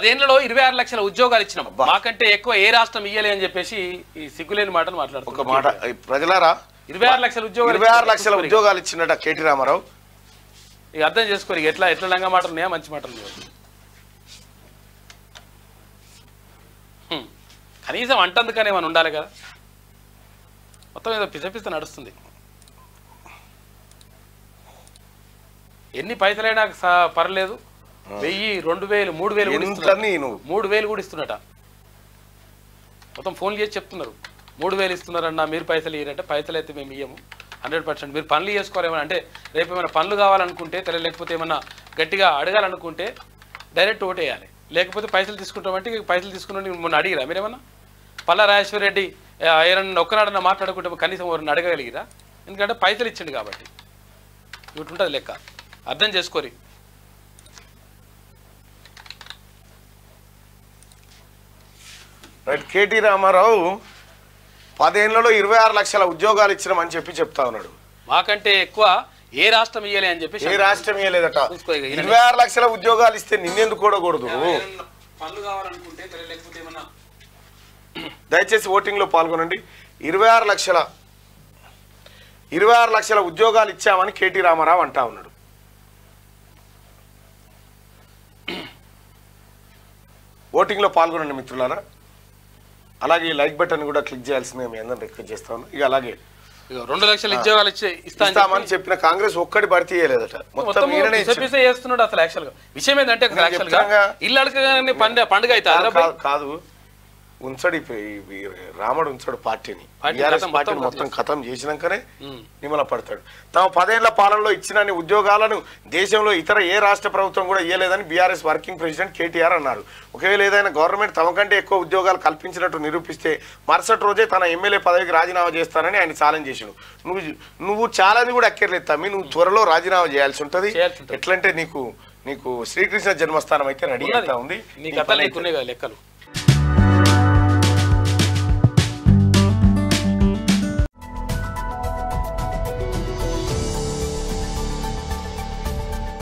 పదేళ్లలో ఇరవై ఆరు లక్షల ఉద్యోగాలు ఇచ్చినాం మాకంటే ఎక్కువ ఏ రాష్ట్రం ఇయ్యలే అని చెప్పేసి ఈ సిగ్గులేని మాటలు ఒక మాట్లాడుతున్నాం మాట ఈ ప్రజలారా ఇరవై ఆరు లక్షల ఉద్యోగాలు ఇరవై ఆరు ఇచ్చినాం. లక్షల ఉద్యోగాలు ఇచ్చినట కేటీ రామారావు ఇక అర్థం చేసుకోరు ఇక ఎట్లా ఎట్లా లంగా మాటలు ఉన్నాయా మంచి మాటలు లేవు హ్మ్. కనీసం అంటందుకనే మనం ఉండాలి కదా మొత్తం ఏదో పిచ్చ పిచ్చ నడుస్తుంది ఎన్ని పైసలైనా స- పర్లేదు వెయ్యి రెండు వేలు మూడు వేలు కూడా ఇస్తున్నారు. ఎంతని నువ్వు మూడు వేలు కూడా ఇస్తున్నట మొత్తం ఫోన్ చేసి చెప్తున్నారు మూడు వేలు ఇస్తున్నారన్న మీరు పైసలు ఇయ్యారంటే పైసలు అయితే మేము ఇయ్యము హండ్రెడ్ పర్సెంట్ మీరు పనులు చేసుకోరేమన్నా అంటే రేపు ఏమైనా పనులు కావాలనుకుంటే తెల లేకపోతే ఏమన్నా గట్టిగా అడగాలనుకుంటే డైరెక్ట్ ఓటేయాలి లేకపోతే పైసలు తీసుకుంటామంటే ఇక పైసలు తీసుకున్న మొన్న అడిగిరా మీరేమన్నా పల్లా రాజేశ్వర రెడ్డి ఎవరన్నా ఒక్కనాడన్నా మాట్లాడుకుంటే కనీసం ఎవరన్నా అడగగలిగిరా ఎందుకంటే పైసలు ఇచ్చిండు కాబట్టి ఇటు ఉంటుంది లెక్క అర్థం చేసుకోరి రైట్ కేటీ రామారావు పదేళ్లలో ఇరవై ఆరు లక్షల ఉద్యోగాలు ఇచ్చినామని చెప్పి చెప్తా ఉన్నాడు మాకంటే ఎక్కువ ఏ రాష్ట్రం ఇయ్యలే అని చెప్పి ఏ రాష్ట్రం ఇవ్వలేదట చూసుకో ఇక ఈయననే. ఇరవై ఆరు లక్షల ఉద్యోగాలు ఇస్తే నిన్నెందుకు కూడకూడదు పనులు కావాలనుకుంటే లేకపోతే ఏమన్నా దయచేసి ఓటింగ్ లో పాల్గొనండి ఇరవై ఆరు లక్షల ఇరవై ఆరు లక్షల ఉద్యోగాలు ఇచ్చామని కేటీ రామారావు అంటా ఉన్నాడు ఓటింగ్ లో పాల్గొనండి మిత్రులారా అలాగే ఈ లైక్ బటన్ కూడా క్లిక్ చేయాల్సిందిగా మీ అందరిని రిక్వెస్ట్ చేస్తా ఉన్నాను ఇక అలాగే ఇక రెండు లక్షల ఉద్యోగాలు ఇచ్చే ఇస్తా అని ఇస్తామని చెప్పిన కాంగ్రెస్ ఒక్కటి భర్తీ చేయలేదట మొత్తం మొత్తం ఈయననే పిస ఇచ్చిండు. పిస చేస్తున్నాడు అసలు యాక్చువల్ గా విషయం ఏంటంటే అసలు నేను యాక్చువల్ గా చెప్తానుగా. ఇల్లు అడగగానే పండుగ పండుగ అయితే కాదు, కాదు, కాదు ఉంచడు ఈ- ఈ రాముడు ఉంచడు పార్టీని పార్టీ టీఆర్ఎస్ ఖతం, పార్టీని మొత్తం మొత్తం ఖతం చేసినాకనే ఉమ్. నిమల పడతాడు తమ పదేళ్ల పాలనలో ఇచ్చిన ఉద్యోగాలను దేశంలో ఇతర ఏ రాష్ట్ర ప్రభుత్వం కూడా ఇవ్వలేదని బీఆర్ఎస్ వర్కింగ్ ప్రెసిడెంట్ కేటీఆర్ అన్నారు ఒకవేళ ఏదైనా గవర్నమెంట్ తమ కంటే ఎక్కువ ఉద్యోగాలు కల్పించినట్టు నిరూపిస్తే మరుసటి రోజే తన ఎమ్మెల్యే పదవికి రాజీనామా చేస్తానని ఆయన ఛాలెంజ్ చేసిండు నువ్వు నువ్వు ఛాలెంజ్ కూడా అక్కర్లేదు తమ్మి నువ్వు త్వరలో రాజీనామా చేయాల్సి ఉంటుంది చేయాల్సి ఉంటుంది. ఎట్లంటే నీకు నీకు శ్రీకృష్ణ జన్మస్థానం అయితే రెడీ అవుతా ఉంది నీ నీ కథలు పని నీకున్నాయి కదా లెక్కలు